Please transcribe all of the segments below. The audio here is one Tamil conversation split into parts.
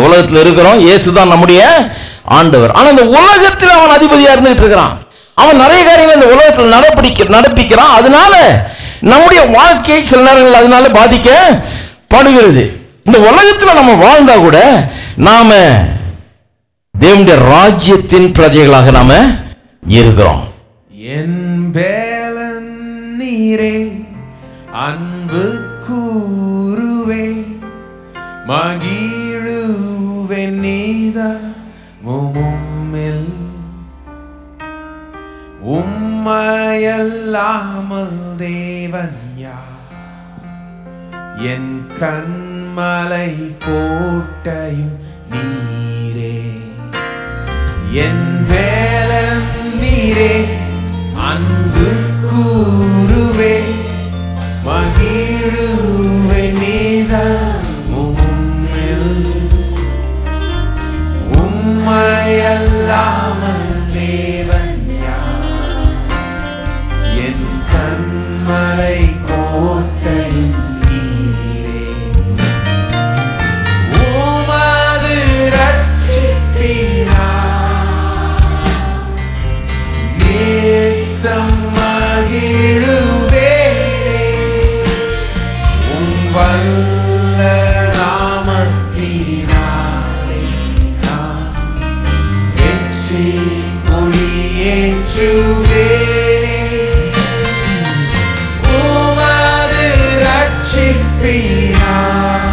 இந்த உலகத்தில் இருக்கிறோம் இயேசு தான் நம்முடைய ஆண்டவர் ஆனா இந்த உலகத்தில் அவன் அதிபதியா இருந்துகிட்டு இருக்கிறான் அவன் நிறைய காரியங்களை இந்த உலகத்தில் நடப்பிடிக்க நடப்பிக்கிறான் அதனால நம்முடைய வாழ்க்கை சில நேரங்கள் அதனால பாதிக்கப்படுகிறது இந்த உலகத்தில் நம்ம வாழ்ந்தா கூட நாம தேவனுடைய ராஜ்யத்தின் பிரஜைகளாக நாம இருக்கிறோம் என் பேலன் நீரே அன்பு கூறுவே மகிழுவே நீத மும்மில் உம்மையல்லாமல் தேவன் யார் என் கண்மலை கோட்டையும் நீரே என் வேலன் நீரே அன்பு கூறுவே மகிழுவே நீத உம்மில் உம்மையல்லாமல் தேவன் யார் என் கண்மலை கோட்டை நீரே உமது ரட்சிப்பினார் நித்தம் மகிழுவேனே. உம் வல்ல நாமத்தினாலே நான் வெற்றி கொடியேற்றுவேனே. உமது ரட்சிப்பினார்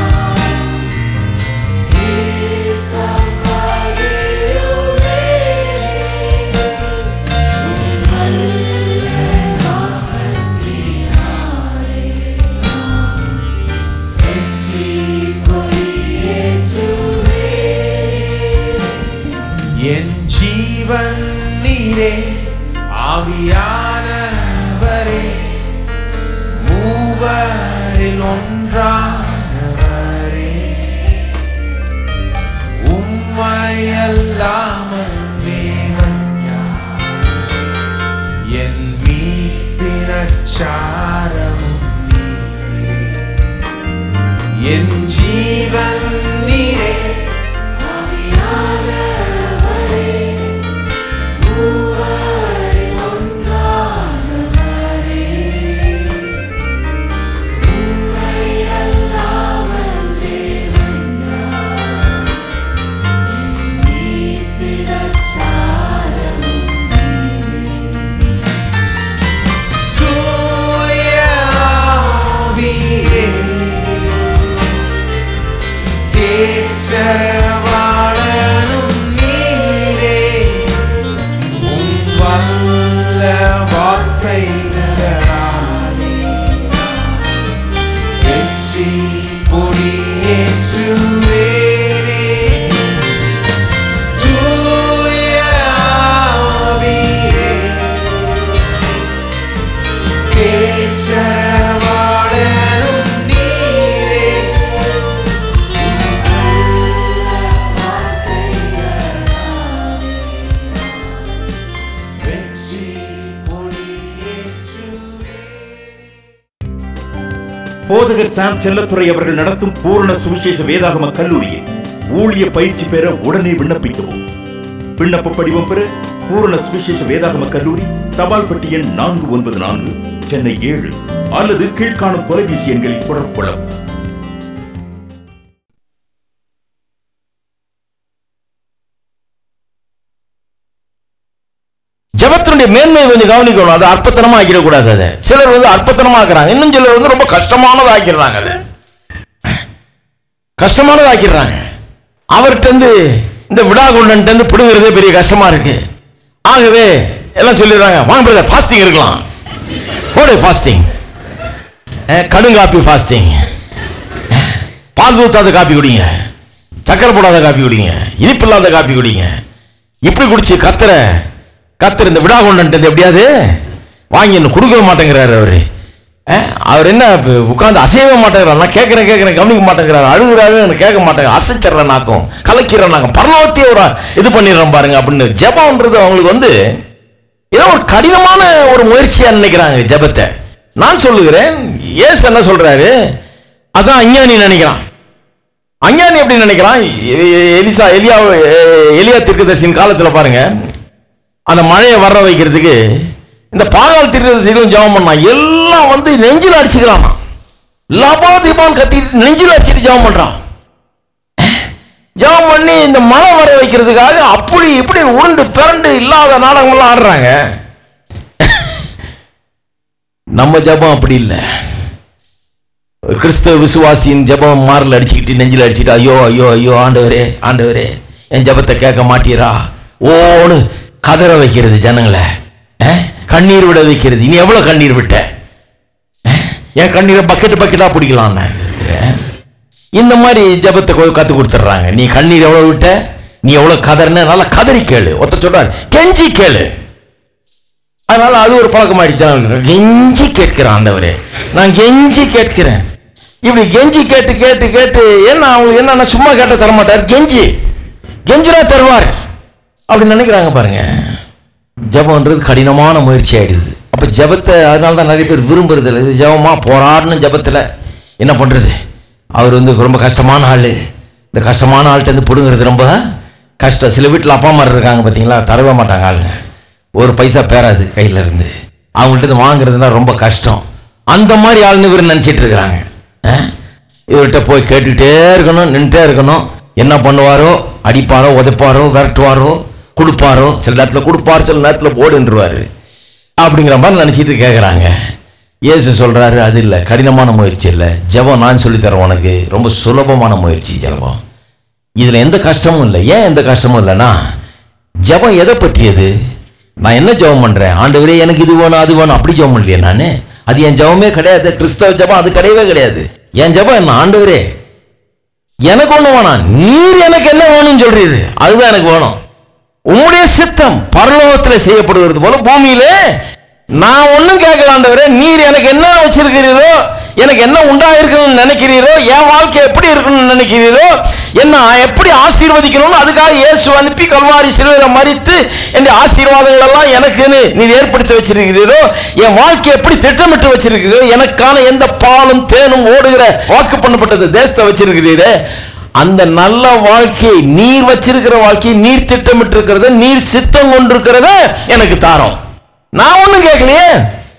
என் ஜீவன் நீரே ஆவியானவரே மூவரில் ஒன்றானவரே உம்மையல்லாமல் தேவன் யார்? என் மீட்பினச்சாரமும் நீரே என் ஜீவன் நீரே தூய ஆவியே, தேற்றவாளனும் நீரே, உம் வல்ல வார்த்தைகளாலே வெற்றி கொடியேற்றுவேனே. தூய ஆவியே, தேற்றவாளனும் நீரே வெற்றி கொடியேற்றுவே போதகர் சாம் செல்லத்துறை அவர்கள் நடத்தும் பூரண சுவிசேஷ வேதாகம கல்லூரியில் ஊழிய பயிற்சி பெற உடனே விண்ணப்பிக்கவும் விண்ணப்ப படிவம் பெற பூரண சுவிசேஷ வேதாகம கல்லூரி தபால் பெட்டி எண் நான்கு ஒன்பது நான்கு சென்னை ஏழு அல்லது கீழ்காணும் தொலைபேசி எண்களில் தொடர்பு கொள்ளவும் ஜெபத்தினுடைய மேன்மையை கொஞ்சம் கவனிக்கணும் அது அற்பத்தனமா ஆக்கிடக்கூடாது அதை சிலர் வந்து அற்பத்தனமா ஆக்குறாங்க இன்னும் சிலர் வந்து ரொம்ப கஷ்டமானதா ஆக்கிடுறாங்க அதை கஷ்டமானதா ஆக்கிடுறாங்க அவர்கிட்ட இருந்து இந்த விடாகுண்டன்ட்டு இருந்து பிடுங்கிறதே பெரிய கஷ்டமா இருக்கு ஆகவே எல்லாம் சொல்லிடுறாங்க வாங்க பிரதர் ஃபாஸ்டிங் இருக்கலாம் போடு ஃபாஸ்டிங் கடுங்காப்பி ஃபாஸ்டிங் பால் ஊத்தாத காப்பி குடிங்க சக்கரை போடாத காப்பி குடிங்க இனிப்பு இல்லாத காப்பி குடிங்க இப்படி குடிச்சு கத்துற கத்துற இந்த விடா கொண்டு எப்படியாவது வாங்கி இன்னும் கொடுக்க மாட்டேங்கிறாரு அவரு அஹ், அவர் என்ன உட்காந்து அசையவே மாட்டேங்கிறார் நான் கேட்குறேன் கேட்குறேன் கவனிக்க மாட்டேங்கிறாரு அழுகுறாரு எனக்கு கேட்க மாட்டேங்க அசைச்சிட்றேன் நாக்கும் கலக்கிறேன் நாக்கம் பரலோகத்தையே ஒரு இது பண்ணிடுறோம் பாருங்க அப்படின்னு ஜெபம்ன்றது அவங்களுக்கு வந்து ஏதோ ஒரு கடினமான ஒரு முயற்சியா நினைக்கிறாங்க ஜெபத்தை நான் சொல்லுகிறேன் ஏசு என்ன சொல்றாரு அதான் அஞ்ஞானி நினைக்கிறான் அஞ்ஞானி எப்படி நினைக்கிறான் எ- எ- எலிசா எலியா எ- எலியா தீர்க்கதரிசியின் காலத்துல பாருங்க அந்த மழையை வர வைக்கிறதுக்கு இந்த பாகால் தீர்க்கதரிசிகளும் ஜெபம் பண்ணான் எல்லாம் வந்து நெஞ்சில் அடிச்சுக்கிறானா லபா தீபான் கத்திட்டு நெஞ்சில் அடிச்சுட்டு ஜெபம் பண்றான் ஜெபம் பண்ணி இந்த மழை வர வைக்கிறதுக்காக அப்படி இப்படி உருண்டு பிறண்டு இல்லாத நாடகங்கள்லாம் ஆடுறாங்க நம்ம ஜெபம் அப்படி இல்லை ஒரு கிறிஸ்தவ விசுவாசியின் ஜெபம் மாரில் அடிச்சுக்கிட்டு நெஞ்சில் அடிச்சுட்டு ஐயோ ஐயோ ஐயோ ஆண்டவரே ஆண்டவரே என் ஜெபத்தை கேட்க மாட்டீரா ஓன்னு கதற வைக்கிறது ஜனங்களை அஹ்? கண்ணீர் விட வைக்கிறது நீ எவ்வளவு கண்ணீர் விட்ட அஹ்? என் கண்ணீரை பக்கெட் பக்கெட்டா பிடிக்கலாம் நான் இருக்கிறேன். இந்த மாதிரி ஜெபத்தை கொ- கத்து கொடுத்துட்றாங்க நீ கண்ணீர் எவ்வளவு விட்ட நீ எவ்வளவு கதறின நல்லா கதறி கேளு ஒருத்தர் சொல்றாரு கெஞ்சி கேளு அதனால அது ஒரு பழக்கமாயிடுச்சு அவனுக்கு. கெஞ்சி கேட்கிறேன் ஆண்டவரே நான் கெஞ்சி கேட்கிறேன் இப்படி கெஞ்சி கேட்டு கேட்டு கேட்டு என்ன அவங்க என்னன்னா சும்மா கேட்ட தர மாட்டார் கெஞ்சி கெஞ்சினா தருவார் அப்படி நினைக்கிறாங்க பாருங்க ஜபம்ன்றது கடினமான முயற்சி ஆயிடுது அப்ப ஜபத்தை அதனால தான் நிறைய பேர் விரும்புறது இல்லை ஜபமா போராடணும் ஜபத்துல என்ன பண்றது அவர் வந்து ரொம்ப கஷ்டமான ஆள் இந்த கஷ்டமான ஆள்கிட்ட இருந்து பிடுங்கிறது ரொம்ப கஷ்டம் சில வீட்டில் அப்பா அம்மா இருக்காங்க பார்த்தீங்களா தரவே மாட்டாங்க ஆளுங்க ஒரு பைசா பேராது கையில இருந்து அவங்கள்ட்ட இருந்து வாங்குறதுனா ரொம்ப கஷ்டம் அந்த மாதிரி ஆளுன்னு இவர் நினச்சிட்டு இருக்கிறாங்க அஹ்? இவர்கிட்ட போய் கேட்டுக்கிட்டே இருக்கணும் நின்றுட்டே இருக்கணும் என்ன பண்ணுவாரோ அடிப்பாரோ உதைப்பாரோ விரட்டுவாரோ கொடுப்பாரோ சில நேரத்தில் கொடுப்பார் சில நேரத்தில் போடுன்றுவார் அப்படிங்கிற மாதிரி நினச்சிட்டு கேட்குறாங்க இயேசு சொல்கிறாரு அது இல்லை கடினமான முயற்சி இல்லை ஜெபம் நான் சொல்லித்தரேன் உனக்கு ரொம்ப சுலபமான முயற்சி ஜெபம் இதில் எந்த கஷ்டமும் இல்லை ஏன் எந்த கஷ்டமும் இல்லைன்னா ஜெபம் எதை பற்றியது நான் என்ன ஜெபம் பண்ணுறேன் ஆண்டவரே எனக்கு இது வேணும் அது வேணும் அப்படி ஜெபம் பண்ணலையே நான் அது என் ஜெபமே கிடையாது கிறிஸ்தவ ஜெபம் அது கிடையவே கிடையாது என் ஜெபம் என்ன ஆண்டவரே எனக்கு ஒண்ணு வேணாம் நீர் எனக்கு என்ன வேணும்னு சொல்றீது அதுதான் எனக்கு வேணும் உம்முடைய சித்தம் பரலோகத்தில் செய்யப்படுகிறது போல பூமியிலே நான் ஒண்ணும் கேட்கல ஆண்டவரே நீர் எனக்கு என்ன வச்சிருக்கிறீரோ எனக்கு என்ன உண்டாயிருக்கணும்னு நினைக்கிறீரோ என் வாழ்க்கை எப்படி இருக்கணும்னு நினைக்கிறீரோ என்ன எப்படி ஆசீர்வதிக்கணும்னு அதுக்காக இயேசு அனுப்பி கல்வாரி சிலுவையில மறித்து என் ஆசீர்வாதங்கள் எல்லாம் எனக்குன்னு நீர் ஏற்படுத்தி வச்சிருக்கிறீரோ என் வாழ்க்கை எப்படி திட்டமிட்டு வச்சிருக்கிறீரோ எனக்கான எந்த பாலும் தேனும் ஓடுகிற வாக்கு பண்ணப்பட்டது தேசத்தை வச்சிருக்கிறீரே அந்த நல்ல வாழ்க்கையை நீர் வச்சிருக்கிற வாழ்க்கையை நீர் திட்டமிட்டு இருக்கிறத நீர் சித்தம் கொண்டிருக்கிறத எனக்கு தாரோம் நான் ஒண்ணும் கேட்கலையே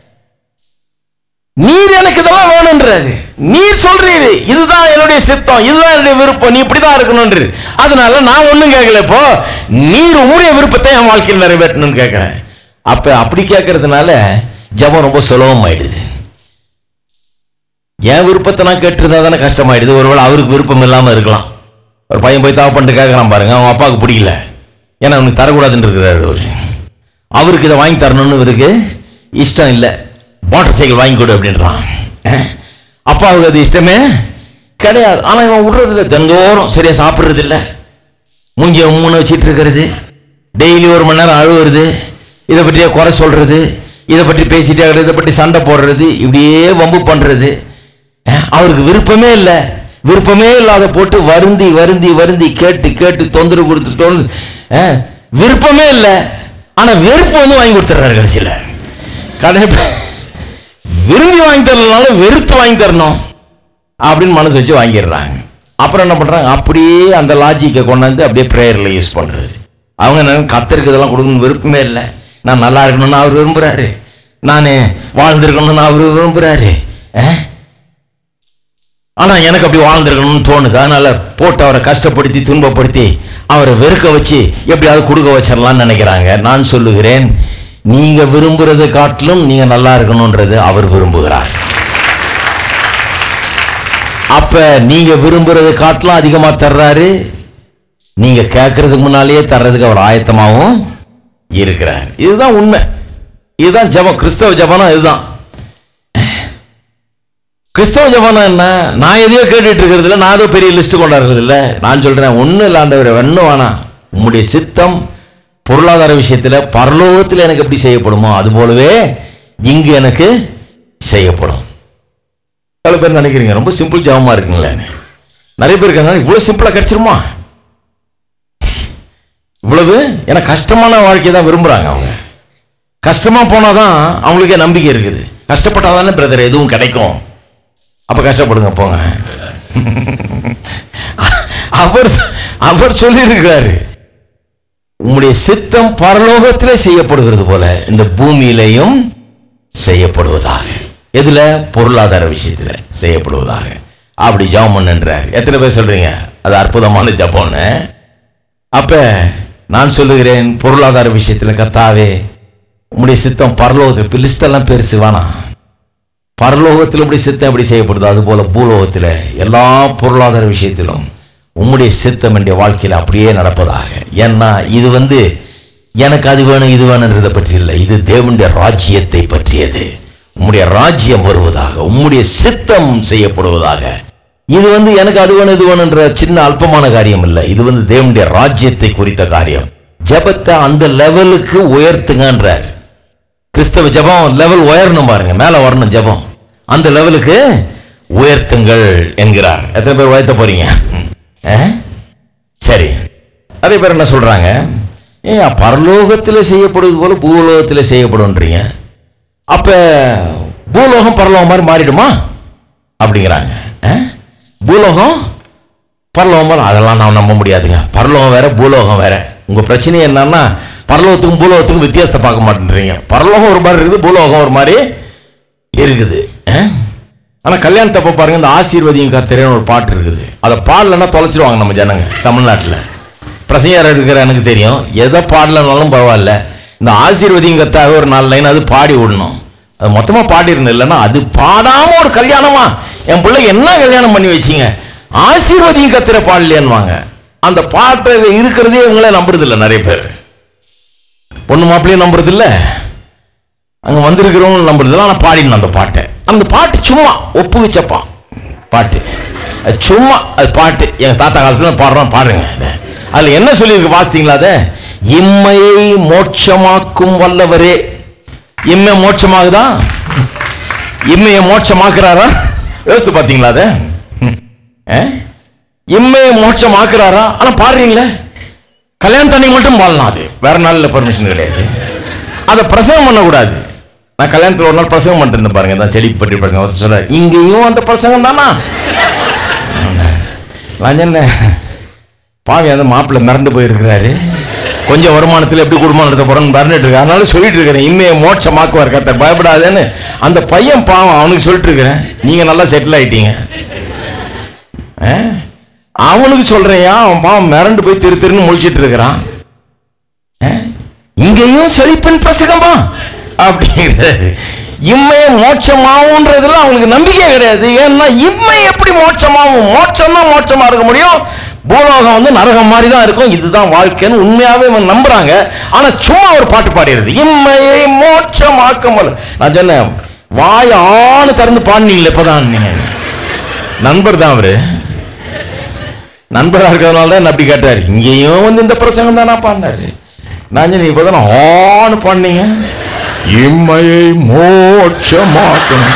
நீர் எனக்கு இதெல்லாம் வேணும்ன்றாரு நீர் சொல்றீரு இதுதான் என்னுடைய சித்தம் இதுதான் என்னுடைய விருப்பம் நீ இப்படிதான் இருக்கணும்ன்றது அதனால நான் ஒண்ணும் கேட்கல இப்போ நீர் உங்களுடைய விருப்பத்தை என் வாழ்க்கையில் நிறைவேற்றணும்னு கேட்கிறேன் அப்ப அப்படி கேட்கறதுனால ஜெபம் ரொம்ப சுலபமாயிடுது என் விருப்பத்தை நான் கேட்டிருந்தா தானே கஷ்டமாயிடுது ஒருவேளை அவருக்கு விருப்பம் இல்லாமல் இருக்கலாம் ஒரு பையன் போய் தாவ பண்ணிட்டு கேட்குறான் பாருங்க அவன் அப்பாவுக்கு பிடிக்கல ஏன்னா அவனுக்கு தரக்கூடாதுன்னு இருக்கிறாரு அவரு அவருக்கு இதை வாங்கி தரணும்னு இவருக்கு இஷ்டம் இல்லை மோட்டார் சைக்கிள் வாங்கி கொடு அப்படின்றான் அஹ். அப்பாவுக்கு அது இஷ்டமே கிடையாது ஆனால் இவன் விடுறது இல்லை தினந்தோறும் சரியா சாப்பிட்றது இல்லை மூஞ்சிய மூணு வச்சிட்டு இருக்கிறது டெய்லி ஒரு மணி நேரம் அழுவுறது இதை பற்றியே குறை சொல்றது இதை பற்றி பேசிட்டே இருக்கிறது இதை பற்றி சண்டை போடுறது இப்படியே வம்பு பண்றது அஹ், அவருக்கு விருப்பமே இல்லை விருப்பமே இல்லாத போட்டு வருந்தி வருந்தி வருந்தி கேட்டு கேட்டு தொந்தரவு கொடுத்து தொந்து அஹ், விருப்பமே இல்லை ஆனா வெறுப்பு வந்து வாங்கி கொடுத்துட்றாரு கடைசியில் கடை விரும்பி வாங்கி தரலனாலும் வெறுத்து வாங்கி தரணும் அப்படின்னு மனசு வச்சு வாங்கிடுறாங்க அப்புறம் என்ன பண்றாங்க அப்படியே அந்த லாஜிக்கை கொண்டாந்து அப்படியே ப்ரேயரில் யூஸ் பண்றது அவங்க என்ன கத்தருக்கு இதெல்லாம் கொடுக்கணும் விருப்பமே இல்லை நான் நல்லா இருக்கணும்னு அவர் விரும்புறாரு நான் வாழ்ந்திருக்கணும்னு அவர் விரும்புறாரு அஹ்? ஆனா எனக்கு அப்படி வாழ்ந்திருக்கணும்னு தோணுது அதனால போட்டு அவரை கஷ்டப்படுத்தி துன்பப்படுத்தி அவரை வெறுக்க வச்சு எப்படியாவது கொடுக்க வச்சிடலாம்னு நினைக்கிறாங்க நான் சொல்லுகிறேன் நீங்க விரும்புறதை காட்டிலும் நீங்க நல்லா இருக்கணும்ன்றது அவர் விரும்புகிறார் அப்ப நீங்க விரும்புறதை காட்டிலும் அதிகமா தர்றாரு நீங்க கேட்கறதுக்கு முன்னாலேயே தர்றதுக்கு அவர் ஆயத்தமாகவும் இருக்கிறார் இதுதான் உண்மை இதுதான் ஜெபம் கிறிஸ்தவ ஜெபம்னா இதுதான் கிறிஸ்தவ ஜபம்னா என்ன நான் எதையோ கேட்டுட்டு இருக்கிறது இல்லை நான் ஏதோ பெரிய லிஸ்ட் கொண்டாடுறது இல்லை நான் சொல்றேன் ஒன்றும் இல்லாண்டவர் ஒன்றும் வேணாம் உம்முடைய சித்தம் பொருளாதார விஷயத்தில் பரலோகத்தில் எனக்கு எப்படி செய்யப்படுமோ அது போலவே இங்கு எனக்கு செய்யப்படும் சில பேர் நினைக்கிறீங்க ரொம்ப சிம்பிள் ஜபமா இருக்குங்களே நிறைய பேர் இருக்காங்க இவ்வளோ சிம்பிளாக கிடைச்சிருமா இவ்வளவு ஏன்னா கஷ்டமான வாழ்க்கையை தான் விரும்புகிறாங்க அவங்க கஷ்டமா போனாதான் அவங்களுக்கே நம்பிக்கை இருக்குது கஷ்டப்பட்டாதானே பிரதர் எதுவும் கிடைக்கும் அப்ப கஷ்டப்படுங்க போங்க அவர் அவர் சொல்லியிருக்கிறாரு உம்முடைய சித்தம் பரலோகத்திலே செய்யப்படுகிறது போல இந்த பூமியிலையும் செய்யப்படுவதாக எதுல பொருளாதார விஷயத்துல செய்யப்படுவதாக அப்படி ஜெபம் பண்ணுன்றார் எத்தனை பேர் சொல்றீங்க அது அற்புதமான ஜெபம்னு அப்ப நான் சொல்லுகிறேன் பொருளாதார விஷயத்துல கர்த்தாவே உம்முடைய சித்தம் பரலோகத்தில் லிஸ்ட் எல்லாம் பெருசு வேணாம் பரலோகத்தில் இப்படி சித்தம் எப்படி செய்யப்படுதோ அதுபோல பூலோகத்தில் எல்லா பொருளாதார விஷயத்திலும் உம்முடைய சித்தம் என்னுடைய வாழ்க்கையில் அப்படியே நடப்பதாக ஏன்னா இது வந்து எனக்கு அது வேணும் இது வேணுன்றதை பற்றி இல்லை இது தேவனுடைய ராஜ்யத்தை பற்றியது உம்முடைய ராஜ்யம் வருவதாக உம்முடைய சித்தம் செய்யப்படுவதாக இது வந்து எனக்கு அது வேணும் இது வேணுன்ற சின்ன அல்பமான காரியம் இல்லை இது வந்து தேவனுடைய ராஜ்யத்தை குறித்த காரியம் ஜெபத்தை அந்த லெவலுக்கு உயர்த்துங்கன்றார் கிறிஸ்தவ ஜெபம் லெவல் உயரணும் பாருங்க மேல வரணும் ஜெபம் அந்த லெவலுக்கு உயர்த்துங்கள் என்கிறார் எத்தனை பேர் உயர்த்த போறீங்க ஆ? சரி நிறைய பேர் என்ன சொல்றாங்க ஏன் பரலோகத்தில் செய்யப்படுவது போல பூலோகத்தில் செய்யப்படும்ன்றீங்க அப்ப பூலோகம் பரலோகம் மாதிரி மாறிடுமா அப்படிங்கிறாங்க ஆ? பூலோகம் பரலோகம் வேற அதெல்லாம் நான் நம்ப முடியாதுங்க பரலோகம் வேற பூலோகம் வேற உங்க பிரச்சனை என்னன்னா பரலோகத்துக்கும் பூலோகத்துக்கும் வித்தியாசத்தை பார்க்க மாட்டேன்றீங்க பரலோகம் ஒரு மாதிரி இருக்குது பூலோகம் ஒரு மாதிரி இருக்குது அஹ்? ஆனா கல்யாணத்தப்ப பாருங்க இந்த ஆசீர்வதியும் கர்த்தரேன்னு ஒரு பாட்டு இருக்குது அதை பாடலன்னா தொலைச்சிருவாங்க நம்ம ஜனங்க தமிழ்நாட்டில் பிரசையார் இருக்கிற எனக்கு தெரியும் எதை பாடலனாலும் பரவாயில்ல இந்த ஆசீர்வதியும் கத்தாக ஒரு நாலு லைன் அது பாடி விடணும் அது மொத்தமா பாடிருந்தேன் இல்லைன்னா அது பாடாம ஒரு கல்யாணமா என் பிள்ளை என்ன கல்யாணம் பண்ணி வச்சீங்க ஆசீர்வதியும் கத்திர பாடலையான்வாங்க அந்த பாட்டை இருக்கிறதே இவங்களே நம்புறது இல்லை நிறைய பேர் பொண்ணு மாப்பிள்ளையும் நம்புறது இல்லை அங்கே வந்திருக்கிறவங்க நம்புறதுல ஆனால் பாடினோம் அந்த பாட்டை அந்த பாட்டு சும்மா ஒப்புவிச்சப்பான் பாட்டு அது சும்மா அது பாட்டு எங்கள் தாத்தா காலத்தில் பாடுறோம் பாடுங்க அதை அதில் என்ன சொல்லியிருக்கு வாசித்தீங்களா அதை இம்மையை மோட்சமாக்கும் வல்லவரே இம்மை மோட்சமாகுதா இம்மையை மோட்சமாக்குறாரா யோசித்து பார்த்தீங்களா அதை ம். ஆ? இம்மையை மோட்சமாக்குறாரா ஆனால் பாடுறீங்களே கல்யாணம் தண்ணி மட்டும் பாடலாம் அது வேற நாளில் பர்மிஷன் கிடையாது அதை பிரசவம் பண்ணக்கூடாது நான் கல்யாணத்தில் ஒரு நாள் பிரசவம் பண்ணிட்டு பாருங்க தான் செடி பற்றி பாருங்க அவர் சொல்ற இங்கேயும் அந்த பிரசங்கம் தானா நான் சொன்னேன் பாவி அந்த மாப்பிள்ளை மிரண்டு போயிருக்கிறாரு கொஞ்சம் வருமானத்தில் எப்படி குடும்பம் நடத்த போறோம்னு மிரண்டுட்டு இருக்கு அதனால சொல்லிட்டு இருக்கிறேன் இம்மையை மோட்சமாக்குவார் கத்தர் பயப்படாதேன்னு அந்த பையன் பாவம் அவனுக்கு சொல்லிட்டு இருக்கிறேன் நீங்க நல்லா செட்டில் ஆயிட்டீங்க ஆ? அவனுக்கு சொல்றேயா அவன் பாவம் மிரண்டு போய் திரு திருன்னு முழிச்சிட்டு இருக்கிறான் ஆ? இங்கேயும் செழிப்பின் பிரசங்கமா அப்படிங்கிறது இம்மையை மோட்சமாகும்ன்றதுல அவங்களுக்கு நம்பிக்கை கிடையாது ஏன்னா இம்மை எப்படி மோட்சமாகும் மோட்சம் தான் மோட்சமா இருக்க முடியும் பூலோகம் வந்து நரகம் மாதிரி தான் இருக்கும் இதுதான் வாழ்க்கைன்னு உண்மையாவே இவன் நம்புறாங்க ஆனா சும்மா ஒரு பாட்டு பாடிடுது இம்மையை மோட்சமாக்க முடியல நான் சொன்னேன் வாய் ஆணு திறந்து பாடினீங்களே இப்பதான் நீங்க நண்பர் தான் அவரு நண்பராக இருக்கிறதுனால தான் என்ன அப்படி கேட்டார் இங்கேயும் வந்து இந்த பிரசங்கம் தானா பாடினாரு நான் சொன்னேன் இப்போதான் ஆணு பண்ணீங்க இம்மையை மோட்சமாக்கணும்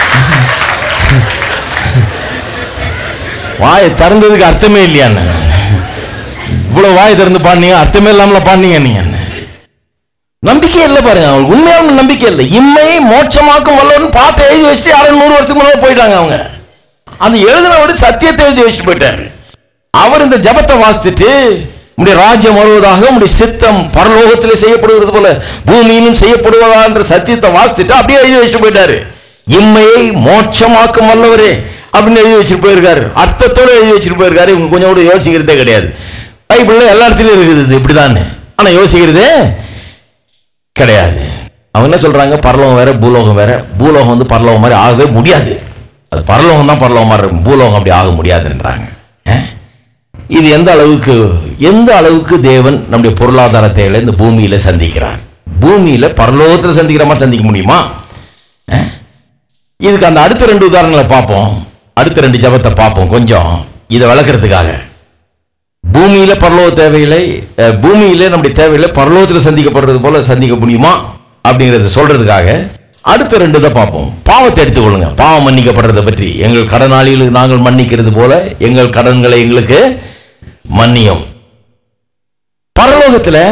வாயை திறந்ததுக்கு அர்த்தமே இல்லையாண்ணே இவ்வளவு வாயை திறந்து பாடினீங்க அர்த்தமே இல்லாமல பாடினீங்க நீங்க என்ன நம்பிக்கை இல்லை பாருங்க அவங்களுக்கு உண்மையான நம்பிக்கை இல்லை இம்மை மோட்சமாக்கும் வல்லவன் பாட்டை எழுதி வச்சுட்டு யாரும் நூறு வருஷத்துக்கு முன்னாடி போயிட்டாங்க அவங்க அந்த எழுதினவர் சத்தியத்தை எழுதி வச்சுட்டு போயிட்டாரு அவர் இந்த ஜபத்தை வாசிச்சுட்டு உடைய ராஜ்யம் வருவதாக உடைய சித்தம் பரலோகத்திலே செய்யப்படுவது போல பூமியிலும் செய்யப்படுவதா என்ற சத்தியத்தை வாசிச்சுட்டு அப்படியே எழுதி வச்சுட்டு போயிட்டாரு இம்மையை மோட்சமாக்கும் வல்லவரே அப்படின்னு எழுதி வச்சுட்டு போயிருக்காரு அர்த்தத்தோட எழுதி வச்சுட்டு போயிருக்காரு இவங்க கொஞ்சம் கூட யோசிக்கிறதே கிடையாது பைபிள்ல எல்லா இடத்துலயும் இருக்குது இது இப்படிதான் ஆனா யோசிக்கிறதே கிடையாது அவங்க என்ன சொல்றாங்க பரலோகம் வேற பூலோகம் வேற பூலோகம் வந்து பரலோகம் மாதிரி ஆகவே முடியாது அது பரலோகம் தான் பரலோகம் மாதிரி இருக்கும் பூலோகம் அப்படி ஆக முடியாதுன்றாங்க அஹ்? இது எந்த அளவுக்கு எந்த அளவுக்கு தேவன் நம்முடைய பொருளாதார தேவையை இந்த பூமியில சந்திக்கிறார் பூமியில பரலோகத்தில் சந்திக்கிற மாதிரி சந்திக்க முடியுமா அஹ்? இதுக்கு அந்த அடுத்த ரெண்டு உதாரணங்களை பார்ப்போம் அடுத்த ரெண்டு ஜபத்தை பார்ப்போம் கொஞ்சம் இதை விளக்குறதுக்காக பூமியில பரலோக தேவைகளை அஹ், பூமியில நம்முடைய தேவைகளை பரலோகத்தில் சந்திக்கப்படுறது போல சந்திக்க முடியுமா அப்படிங்கறத சொல்றதுக்காக அடுத்த ரெண்டு தான் பார்ப்போம் பாவத்தை எடுத்துக்கொள்ளுங்க பாவம் மன்னிக்கப்படுறதை பற்றி எங்கள் கடனாளிகளுக்கு நாங்கள் மன்னிக்கிறது போல எங்கள் கடன்களை எங்களுக்கு மன்னியும் பரலோகத்துல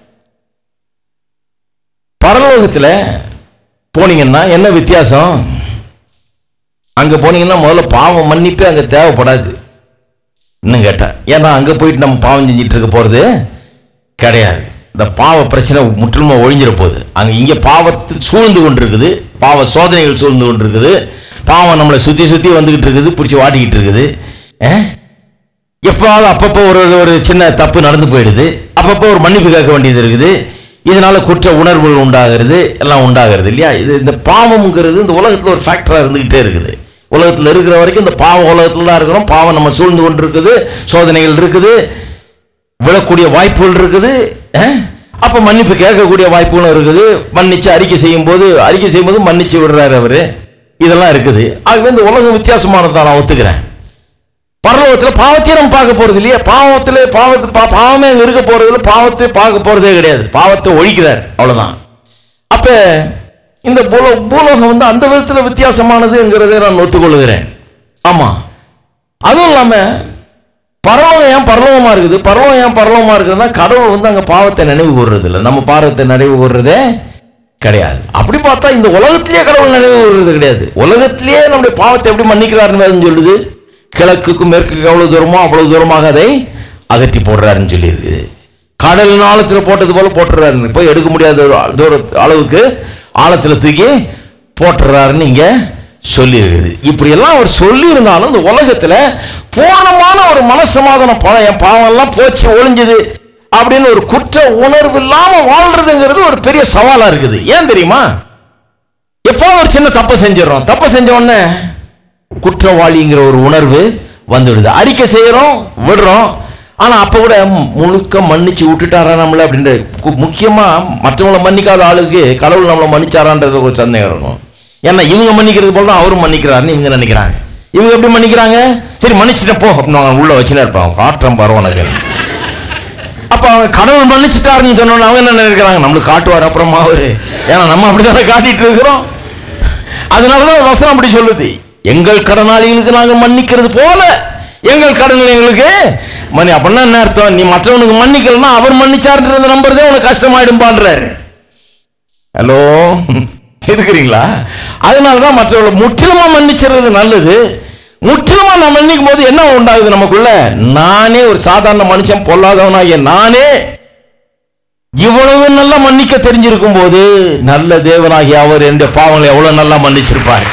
பரலோகத்துல போனீங்கன்னா என்ன வித்தியாசம் அங்க போனீங்கன்னா முதல்ல பாவம் மன்னிப்பு அங்க தேவைப்படாது இன்னும் கேட்டா ஏன்னா அங்கே போயிட்டு நம்ம பாவம் செஞ்சுட்டு இருக்க போகிறது கிடையாது இந்த பாவ பிரச்சனை முற்றிலுமா ஒழிஞ்சிட போகுது அங்கே இங்கே பாவத்து சூழ்ந்து கொண்டு இருக்குது பாவ சோதனைகள் சூழ்ந்து கொண்டு இருக்குது பாவம் நம்மளை சுற்றி சுற்றி வந்துக்கிட்டு இருக்குது பிடிச்சி வாட்டிக்கிட்டு இருக்குது அஹ்? எப்போவாவது அப்பப்போ ஒரு ஒரு சின்ன தப்பு நடந்து போயிடுது அப்பப்போ ஒரு மன்னிப்பு கேட்க வேண்டியது இருக்குது இதனால குற்ற உணர்வுகள் உண்டாகிறது எல்லாம் உண்டாகிறது இல்லையா இது இந்த பாவம்ங்கிறது இந்த உலகத்தில் ஒரு ஃபேக்டராக இருந்துக்கிட்டே இருக்குது உலகத்தில் இருக்கிற வரைக்கும் இந்த பாவ உலகத்தில் தான் இருக்கிறோம் பாவம் நம்ம சூழ்ந்து கொண்டு இருக்குது சோதனைகள் இருக்குது விழக்கூடிய வாய்ப்புகள் இருக்குது அஹ்? அப்ப மன்னிப்பு கேட்கக்கூடிய வாய்ப்புகளும் இருக்குது மன்னிச்சு அறிக்கை செய்யும் போது அறிக்கை செய்யும் போது மன்னிச்சு விடுறாரு அவரு இதெல்லாம் இருக்குது ஆகவே இந்த உலகம் வித்தியாசமானதை நான் ஒத்துக்கிறேன் பரலோகத்தில் பாவத்தையே நம்ம பார்க்க போறது இல்லையா பாவத்தில் பாவத்தை பா- பாவமே அங்க இருக்க போறது இல்லை பாவத்தை பார்க்க போறதே கிடையாது பாவத்தை ஒழிக்கிறார் அவ்வளவுதான் அப்ப இந்த பூலோ பூலோகம் வந்து அந்த விதத்தில் வித்தியாசமானதுங்கிறதை நான் ஒத்துக்கொள்கிறேன் ஆமா அதுவும் இல்லாம பரலோகம் ஏன் பரலோகமா இருக்குது பரலோகம் ஏன் பரலோகமா இருக்குதுன்னா கடவுள் வந்து அங்க பாவத்தை நினைவு கூறுறது இல்லை நம்ம பாவத்தை நினைவு கூறுறதே கிடையாது அப்படி பார்த்தா இந்த உலகத்திலேயே கடவுள் நினைவு கூறுறது கிடையாது உலகத்திலேயே நம்முடைய பாவத்தை எப்படி மன்னிக்கிறாருன்னு வேதம் சொல்லுது கிழக்குக்கும் மேற்குக்கு எவ்வளவு தூரமோ அவ்வளவு தூரமாக அதை அகற்றி போடுறாருன்னு சொல்லியிருக்கு கடல் ஆழத்தில் போட்டது போல போட்டுறாரு போய் எடுக்க முடியாத ஒரு தூர அளவுக்கு ஆழத்தில் தூக்கி போட்டுறாருன்னு இங்க சொல்லியிருக்குது இப்படி எல்லாம் அவர் சொல்லியிருந்தாலும் இந்த உலகத்துல பூர்ணமான ஒரு மனசமாதானம் பா- என் பாவம் எல்லாம் போச்சு ஒளிஞ்சுது அப்படின்னு ஒரு குற்ற உணர்வு இல்லாம வாழ்றதுங்கிறது ஒரு பெரிய சவாலா இருக்குது ஏன் தெரியுமா எப்போ ஒரு சின்ன தப்பு செஞ்சிடறோம் தப்பு செஞ்ச உடனே குற்றவாளிங்கிற ஒரு உணர்வு வந்துடுது அறிக்கை செய்யறோம் விடுறோம் ஆனா அப்ப கூட முழுக்க மன்னிச்சு விட்டுட்டாரா நம்மள அப்படின்ற கு- முக்கியமா மற்றவங்களை மன்னிக்காத ஆளுக்கு கடவுள் நம்மளை மன்னிச்சாரான்றது ஒரு சந்தேகம் இருக்கும் ஏன்னா இவங்க மன்னிக்கிறது போல தான் அவரும் மன்னிக்கிறாருன்னு இவங்க நினைக்கிறாங்க இவங்க எப்படி மன்னிக்கிறாங்க சரி மன்னிச்சுட்டு போ அப்படின்னு அவங்க உள்ள வச்சுன்னு இருப்பாங்க காட்டுறேன் பாரு உனக்கு அப்ப அவங்க கடவுள் மன்னிச்சுட்டாருன்னு சொன்னோன்னு அவங்க என்ன நினைக்கிறாங்க நம்மளுக்கு காட்டுவார் அப்புறமா அவரு ஏன்னா நம்ம அப்படித்தானே காட்டிட்டு இருக்கிறோம் அதனாலதான் வசனம் அப்படி சொல்லுது எங்கள் கடனாளிகளுக்கு நாங்கள் மன்னிக்கிறது போல எங்கள் கடன்கள் எங்களுக்கு மன்னி அப்படின்னா என்ன அர்த்தம் நீ மற்றவனுக்கு மன்னிக்கலன்னா அவர் மன்னிச்சாருன்றதை நம்புறதே உனக்கு கஷ்டமாயிடும்பான்றாரு ஹலோ இருக்கிறீங்களா அதனாலதான் மற்றவர்களை முற்றிலுமா மன்னிச்சிடுறது நல்லது முற்றிலுமா நான் மன்னிக்கும் போது என்ன உண்டாகுது நமக்குள்ள நானே ஒரு சாதாரண மனுஷன் பொல்லாதவனாகிய நானே இவ்வளவு நல்லா மன்னிக்க தெரிஞ்சிருக்கும் போது நல்ல தேவனாகிய அவர் என்னுடைய பாவங்களை எவ்வளவு நல்லா மன்னிச்சிருப்பார்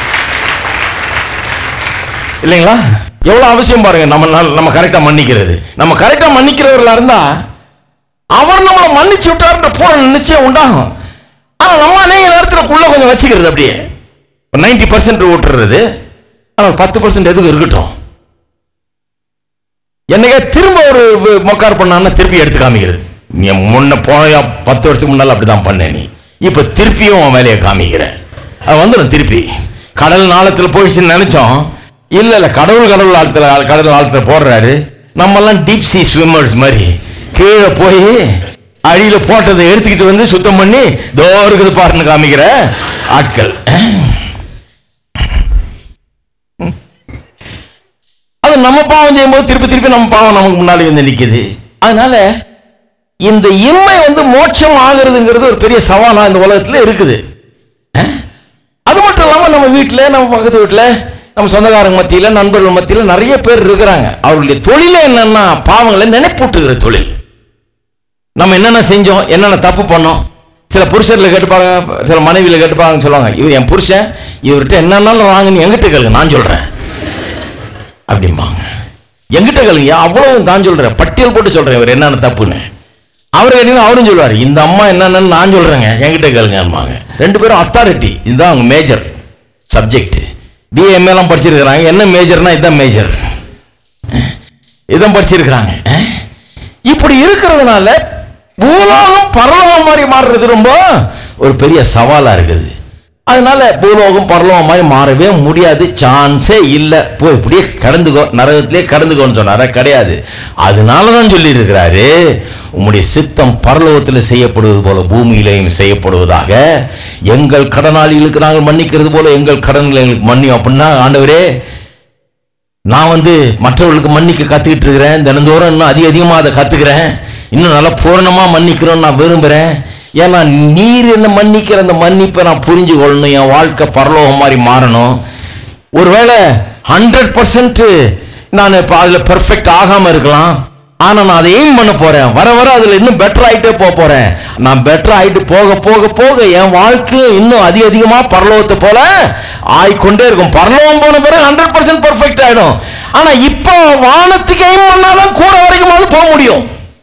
இல்லைங்களா எவ்வளவு அவசியம் பாருங்க நம்ம நல்ல- நம்ம கரெக்டா மன்னிக்கிறது நம்ம கரெக்டா மன்னிக்கிறவர்களா இருந்தா அவர் நம்மளை மன்னிச்சு விட்டாருன்ற பூரண நிச்சயம் உண்டாகும் ஆனா நம்ம அநேக நேரத்தில் உள்ள கொஞ்சம் வச்சுக்கிறது அப்படியே நைன்டி பர்சன்ட் விட்டுறது ஆனால் பத்து பர்சன்ட் எதுக்கு இருக்கட்டும் என்னைக்கே திரும்ப ஒரு வ- மொக்கார் பண்ணான்னா திருப்பி எடுத்து காமிக்கிறது நீ முன்ன போன பத்து வருஷத்துக்கு முன்னால அப்படிதான் பண்ண நீ இப்ப திருப்பியும் உன் வேலையை காமிக்கிற அது வந்துடும் திருப்பி கடல் நாளத்தில் போயிடுச்சுன்னு நினைச்சோம் இல்ல இல்ல கடவுள் கடவுள் ஆழத்துல கடல் ஆழத்துல போடுறாரு நம்ம எல்லாம் டீப் சி ஸ்விம்மர்ஸ் மாதிரி கீழே போய் அடியில போட்டதை எடுத்துக்கிட்டு வந்து சுத்தம் பண்ணி தோ இருக்குது பாருன்னு காமிக்கிற ஆட்கள் அது நம்ம பாவம் செய்யும்போது திருப்பி திருப்பி நம்ம பாவம் நமக்கு முன்னாடி வந்து நிக்குது அதனால இந்த இன்மை வந்து மோட்சம் ஆகுறதுங்கிறது ஒரு பெரிய சவாலா இந்த உலகத்துல இருக்குது அஹ்? அது மட்டும் இல்லாம நம்ம வீட்டில் நம்ம பக்கத்து வீட்டில் நம்ம சொந்தக்காரங்க மத்தியில நண்பர்கள் மத்தியில நிறைய பேர் இருக்கிறாங்க அவர்களுடைய தொழிலே என்னன்னா பாவங்களை நினைப்பூட்டுகிற தொழில் நம்ம என்னென்ன செஞ்சோம் என்னென்ன தப்பு பண்ணோம் சில புருஷர்ல கேட்டுப்பாங்க சில மனைவியில கேட்டுப்பாங்கன்னு சொல்லுவாங்க இவர் என் புருஷன் இவர்கிட்ட என்னன்னாலும் வாங்கன்னு என்கிட்ட கேளுங்க நான் சொல்றேன் அப்படிம்பாங்க எங்கிட்ட கேளுங்க அவ்வளவு தான் சொல்றேன் பட்டியல் போட்டு சொல்றேன் இவர் என்னென்ன தப்புன்னு அவர் கேட்டீங்கன்னா அவரும் சொல்லுவார் இந்த அம்மா என்னென்னு நான் சொல்றேங்க என்கிட்ட கேளுங்கம்பாங்க ரெண்டு பேரும் அத்தாரிட்டி இதுதான் அவங்க மேஜர் சப்ஜெக்ட் பிஏஎம் எல்லாம் படிச்சிருக்கிறாங்க என்ன மேஜர்னா இதுதான் மேஜர் இதான் படிச்சிருக்கிறாங்க அஹ்? இப்படி இருக்கிறதுனால பூலோகம் பரலோகம் மாதிரி மாறுறது ரொம்ப ஒரு பெரிய சவாலா இருக்குது அதனால பூலோகம் பரலோகம் மாதிரி மாறவே முடியாது சான்ஸே இல்லை போய் இப்படியே கடந்துக்கோ நரகத்திலே கடந்துக்கோன்னு சொன்னாரா கிடையாது அதனால தான் சொல்லி இருக்கிறாரு உம்முடைய சித்தம் பரலோகத்தில் செய்யப்படுவது போல பூமியிலையும் செய்யப்படுவதாக எங்கள் கடனாளிகளுக்கு நாங்கள் மன்னிக்கிறது போல எங்கள் கடன்களை எங்களுக்கு மன்னியும் அப்படின்னா ஆண்டவரே நான் வந்து மற்றவர்களுக்கு மன்னிக்க கத்துக்கிட்டு இருக்கிறேன் தினந்தோறும் இன்னும் அதிக அதிகமாக அதை கத்துக்கிறேன் இன்னும் நல்லா பூரணமாக மன்னிக்கிறோன்னு நான் விரும்புகிறேன் ஏன்னா நீர் என்ன மன்னிக்கிற அந்த மன்னிப்பை நான் புரிஞ்சு கொள்ளணும் என் வாழ்க்கை பரலோகம் மாதிரி மாறணும் ஒருவேளை ஹண்ட்ரட் பர்சன்ட் நான் இப்போ அதில் பெர்ஃபெக்ட் ஆகாமல் இருக்கலாம் ஆனால் நான் அதை எய்ம் பண்ண போகிறேன் வர வர அதில் இன்னும் பெட்டர் ஆகிட்டே போக போகிறேன் நான் பெட்டர் ஆகிட்டு போக போக போக என் வாழ்க்கை இன்னும் அதிக அதிகமாக பரலோகத்தை போல ஆயிக்கொண்டே இருக்கும் பரலோகம் போன பிறகு ஹண்ட்ரட் பர்சன்ட் பர்ஃபெக்ட் ஆகிடும் ஆனால் இப்போ வானத்துக்கு எய்ம் பண்ணாதான் கூட வரைக்குமாவது போக முடியும்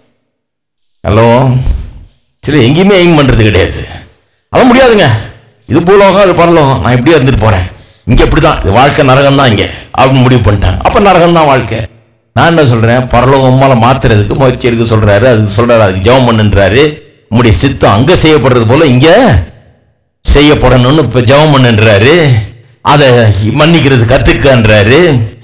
ஹலோ சரி எங்கேயுமே எய்ம் பண்ணுறது கிடையாது அது முடியாதுங்க இது பூலோகம் அது பரலோகம் நான் இப்படியே இருந்துட்டு போகிறேன் இங்கே இப்படி தான் இது வாழ்க்கை நரகம் தான் இங்கே அப்படின்னு முடிவு பண்ணிட்டேன் அப்போ நரகம் தான் வாழ்க்கை நான் என்ன சொல்கிறேன் பரலோகம் மேலே மாத்துறதுக்கு முயற்சி எடுக்க சொல்கிறாரு அதுக்கு சொல்கிறாரு அதுக்கு ஜெபம் பண்ணுன்றாரு உங்களுடைய சித்தம் அங்கே செய்யப்படுறது போல இங்கே செய்யப்படணும்னு இப்போ ஜெபம் பண்ணுன்றாரு அதை மன்னிக்கிறது கற்றுக்கன்றாரு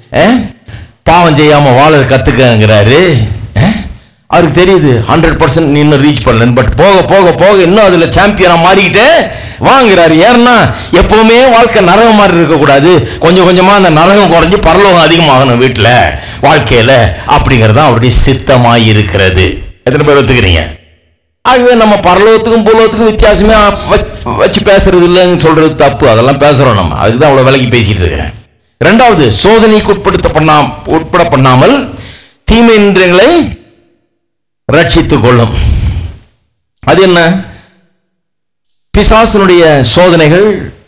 பாவம் செய்யாமல் வாழ கற்றுக்கங்கிறாரு அவருக்கு தெரியுது ஹண்ட்ரட் பர்சன்ட் நீ இன்னும் ரீச் பண்ணலன்னு பட் போக போக போக இன்னும் அதில் சாம்பியனாக மாறிக்கிட்டே வாங்குறாரு ஏன்னா எப்பவுமே வாழ்க்கை நரகம் மாதிரி இருக்கக்கூடாது கொஞ்சம் கொஞ்சமாக அந்த நரகம் குறைஞ்சு பரலோகம் அதிகமாகணும் வீட்டில் வாழ்க்கையில் அப்படிங்கிறது தான் அவருடைய சித்தமாக இருக்கிறது எத்தனை பேர் ஒத்துக்கிறீங்க ஆகவே நம்ம பரலோகத்துக்கும் பூலோகத்துக்கும் வித்தியாசமே வச்சு- வச்சு பேசுறது இல்லைன்னு சொல்றது தப்பு அதெல்லாம் பேசுறோம் நம்ம அதுக்கு தான் அவ்வளோ விலைக்கு பேசிட்டு இருக்கிறேன் ரெண்டாவது சோதனைக்கு உட்படுத்த பண்ணா உட்பட பண்ணாமல் தீமை இந்திரியங்களை ரட்சித்துக் கொள்ளும் அது என்ன பிசாசனுடைய சோதனைகள்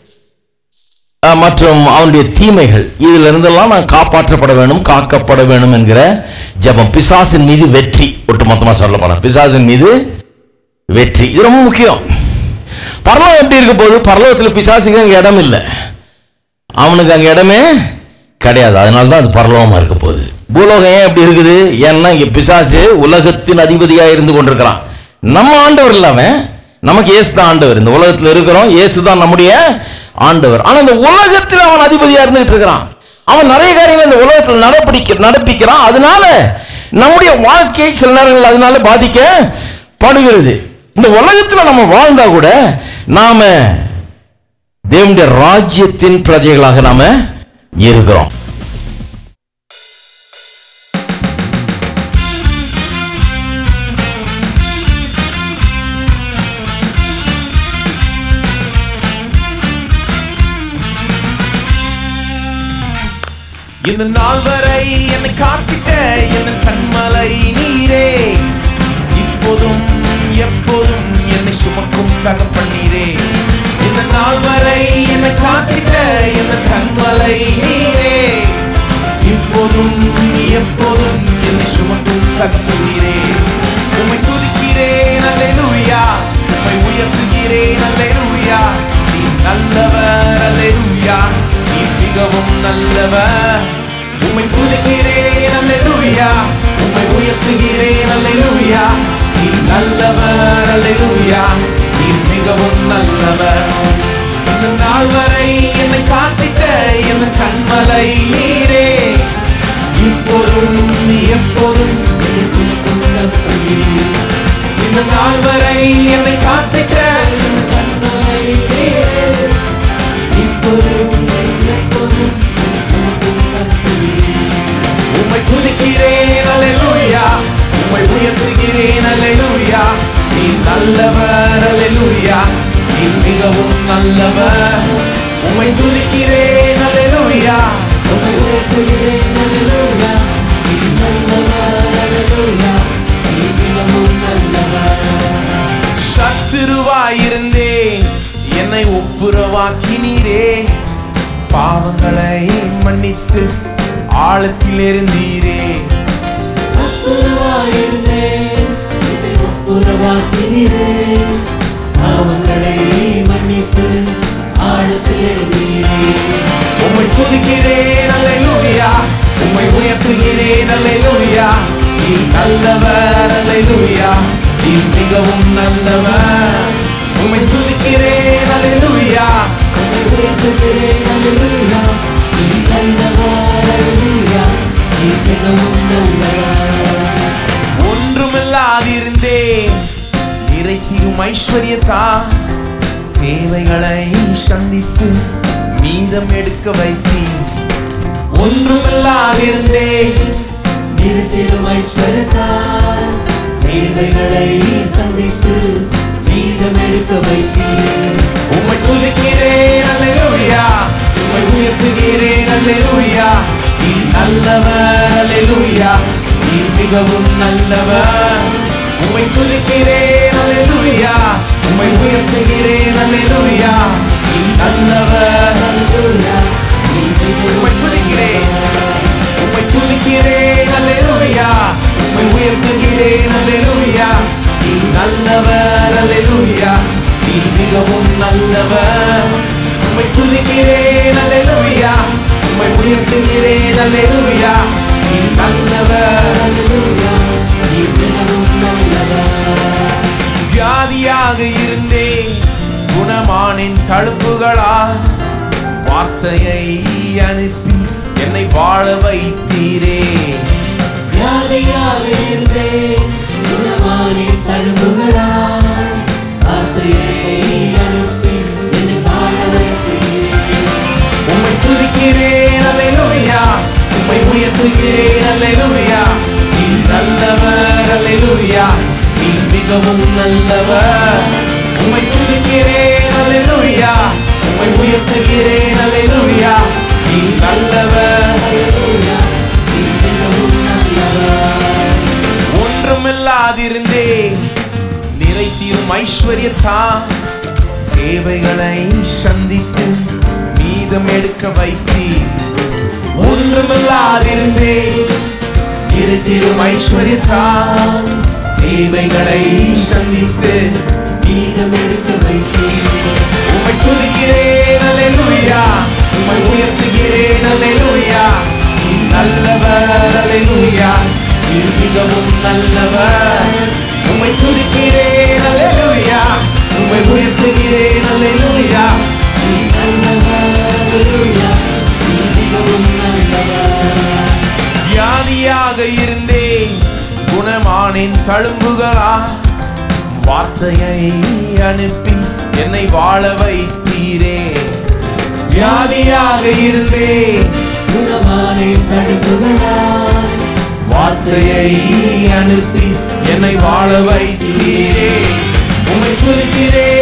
அஹ், மற்றும் அவனுடைய தீமைகள் இதுல இருந்தெல்லாம் நான் காப்பாற்றப்பட வேண்டும் காக்கப்பட வேண்டும் என்கிற ஜெபம் பிசாசின் மீது வெற்றி ஒட்டுமொத்தமா சொல்ல போலாம் பிசாசின் மீது வெற்றி இது ரொம்ப முக்கியம் பரலோகம் எப்படி இருக்க போகுது பரலோகத்தில் பிசாசுக்கு அங்கே இடம் இல்லை அவனுக்கு அங்கே இடமே கிடையாது அதனால தான் அது பரலோகமாக இருக்க போகுது பூலோகம் ஏன் எப்படி இருக்குது ஏன்னா இங்கே பிசாசு உலகத்தின் அதிபதியாக இருந்து கொண்டிருக்கிறான் நம்ம ஆண்டவர் இல்லை அவன் நமக்கு இயேசு தான் ஆண்டவர் இந்த உலகத்தில் இருக்கிறோம் இயேசு தான் நம்முடைய ஆண்டவர் ஆனால் இந்த உலகத்தில் அவன் அதிபதியாக இருந்துகிட்டு இருக்கிறான் அவன் நிறைய காரியங்கள் இந்த உலகத்தில் நடப்பிடிக்க நடப்பிக்கிறான் அதனால நம்முடைய வாழ்க்கை சில நேரங்கள் அதனால பாதிக்கப்படுகிறது இந்த உலகத்தில் நம்ம வாழ்ந்தா கூட நாம தேவனுடைய ராஜ்யத்தின் பிரஜைகளாக நாம இருக்கிறோம் இந்த நாள் வரை என்னை காத்திட்ட என் கண்மலை நீரே இப்போதும் எப்போதும் என்னை சுமக்கும் தகப்பண்ணீரே இந்த நாள் வரை என்னை காத்திட்ட என் கண்மலை நீரே இப்போதும் எப்போதும் என்னை சுமக்கும் தகப்பண்ணீரே உம்மை துதிக்கிறேன் அல்லேலூயா உம்மை உயர்த்துகிறேன் அல்லேலூயா நீ நல்லவர் அல்லேலூயா நீ மிகவும் நல்லவர் உம்மை துதிக்கிறேன் அல்லேலூயா உம்மை உயர்த்துகிறேன் அல்லேலூயா நீ நல்லவர் அல்லேலூயா நீ மிகவும் நல்லவர் இந்த நாள் வரை என்னை காத்திட்ட என் கண்மலை நீரே இப்போதும் நீ எப்போதும் என்னை சுமக்கும் தகப்பனே. இந்த நாள் வரை என்னை காத்திட்ட என் கண்மலை நீரே இப்போதும் எப்போதும் என்னை சுமக்கும் தகப்பனே. உம்மை துதிக்கிறேன் அல்லேலூயா உம்மை உயர்த்துகிறேன் அல்லேலூயா நீ நல்லவர் அல்லேலூயா நீ மிகவும் நல்லவர் உம்மை துதிக்கிறேன் அல்லேலூயா உம்மை உயர்த்துகிறேன் அல்லேலூயா நீ நல்லவர் அல்லேலூயா நீ மிகவும் நல்லவர் சத்துருவாயிருந்தேன் என்னை ஒப்புரவாக்கினீரே பாவங்களை மன்னித்து ஆழத்தில் இருந்தீரே சத்துருவாயிருந்தேன், என்னை ஒப்புரவாக்கினீரே. பாவங்களை மன்னித்து ஆழத்திலே நீரே. உம்மை துதிக்கிறேன் அல்லேலூயா உம்மை உயர்த்துகிறேன் அல்லேலூயா நீ நல்லவர் அல்லேலூயா நீ மிகவும் நல்லவர் உம்மை துதிக்கிறேன் அல்லேலூயா உம்மை உயர்த்துகிறேன், அல்லேலூயா. நீ நல்லவர், அல்லேலூயா. நீ மிகவும் நல்லவர். ஒன்றுமில்லாதிருந்தேன் நிறைத்திரும் ஐஸ்வர்யத்தா தேவைகளை சந்தித்து மீதம் எடுக்க வைத்தீர் ஒன்றுமில்லாதிருந்தேன் நிறுத்திடும் ஐஸ்வர்யத்தால் தேவைகளை சந்தித்து மீதம் எடுக்க வைத்தீர் உம்மை துதிக்கிறேன் அல்லேலூயா உம்மை உயர்த்துகிறேன் அல்லேலூயா நீ நல்லவர் அல்லேலூயா நீ மிகவும் நல்லவர் உம்மை துதிக்கிறேன் அல்லேலூயா உம்மை உயர்த்துகிறேன் அல்லேலூயா நீ நல்லவர் உம்மை துதிக்கிறேன் உம்மை துதிக்கிறேன் அல்லேலூயா உம்மை உயர்த்துகிறேன் அல்லேலூயா நீ நல்லவர் அல்லேலூயா நீ மிகவும் நல்லவர் உம்மை துதிக்கிறேன் அல்லேலூயா உம்மை உயர்த்துகிறேன் அல்லேலூயா நீ நல்லவர் அல்லேலூயா நீ மிகவும் நல்லவர் வியாதியாக இருந்தேன் குணமானின் தழும்புகளால் வார்த்தையை அனுப்பி என்னை வாழ வைத்தீரே யாதையாக இருந்தேன் குணமானே தழும்புகளால் வார்த்தையை அனுப்பி என்னை வாழ வைத்தீரே உம்மை துதிக்கிறேன் அல்லேலூயா உம்மை உயர்த்துகிறேன் அல்லேலூயா நீ நல்லவர் அல்லேலூயா நீ மிகவும் நல்லவர் உம்மை துதிக்கிறேன் அல்லேலூயா உம்மை உயர்த்துகிறேன் அல்லேலூயா நீ நல்லவர் அல்லேலூயா நீ மிகவும் நல்லவர் ஒன்றுமில்லாதிருந்தே நிறைத்தீரும் ஐஸ்வர்யத்தா தேவைகளை சந்தித்து மீதம் எடுக்க வைத்தீர் ஒன்றுமில்லாதிருந்தே நிறைத்தீரும் ஐஸ்வர்யத்தா தேவைகளை சந்தித்து மீதம் எடுக்க வைத்தீர் உம்மை துதிக்கிறேன் அல்லேலூயா உம்மை உயர்த்துகிறேன் அல்லேலூயா நீ நல்லவர் அல்லேலூயா நீ மிகவும் நல்லவர் உம்மை துதிக்கிறேன் அல்லேலூயா உம்மை உயர்த்துகிறேன் அல்லேலூயா நீ அல்லேலூயா நீ மிகவும் நல்லவர் வியாதியாக இருந்தேன் குணமானின் தழும்புகளா வார்த்தையை அனுப்பி என்னை வாழ வைத்தீரே வியாதியாக இருந்தேன் குணமானே தழும்புகளால் வார்த்தையை அனுப்பி என்னை வாழ வைத்தீரே உம்மை துதிக்கிறேன்